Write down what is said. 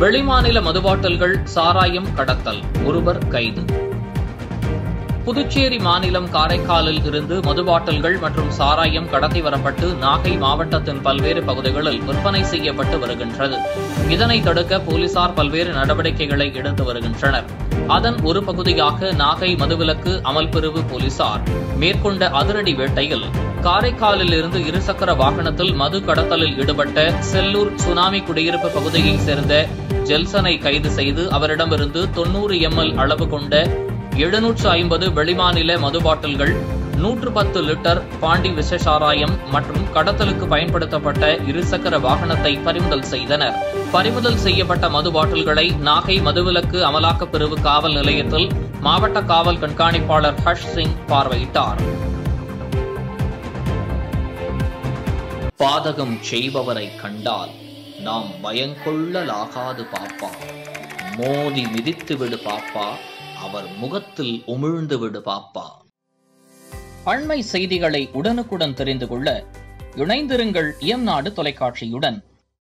வெளிமாநில மதுபாட்டல்கள் சாராயம் கடத்தல் ஒருவர் கைது புதுச்சேரி மாநிலம் காரைக்காலில் இருந்து மதுபாட்டல்கள் மற்றும் சாராயம் கடத்தி வரப்பட்டு நாகை மாவட்டத்தின் பல்வேறு பகுதிகளில் விற்பனை செய்யப்பட்டு வருகின்றது இதனை தடுக்க போலீசார் பல்வேறு நடவடிக்கைகளை எடுத்து வருகின்றனர் அதன் ஒரு பகுதியாக நாகை மதுவிலக்கு அமல் பிரிவு போலீசார் மேற்கொண்ட அதிரடி வேட்டையில் காரைக்காலில் இருந்து இருசக்கர வாகனத்தில் மது கடத்தலில் ஈடுபட்ட செல்லூர் சுனாமி குடியிருப்பு பகுதியைச் சேர்ந்த ஜெல்சனை கைது செய்து அவரிடமிருந்து தொன்னூறு எம்எல் அளவு கொண்ட எழுநூற்று ஐம்பது வெளிமாநில மது பாட்டில்கள் நூற்று பத்து லிட்டர் பாண்டி விஷசாராயம் மற்றும் கடத்தலுக்கு பயன்படுத்தப்பட்ட இருசக்கர வாகனத்தை பறிமுதல் செய்தனர் பறிமுதல் செய்யப்பட்ட மது பாட்டில்களை நாகை மதுவிலக்கு அமலாக்கப் பிரிவு காவல் நிலையத்தில் மாவட்ட காவல் கண்காணிப்பாளர் ஹர்ஷ் சிங் பார்வையிட்டார் பாதகம் செய்பவரை கண்டால் நாம் பயங்கொள்ளலாகாது பாப்பா மோதி மிதித்து விடு பாப்பா அவர் முகத்தில் உமிழ்ந்து விடு பாப்பா அண்மை செய்திகளை உடனுக்குடன் தெரிந்து கொள்ள இணைந்திருங்கள் எம் நாடு தொலைக்காட்சியுடன்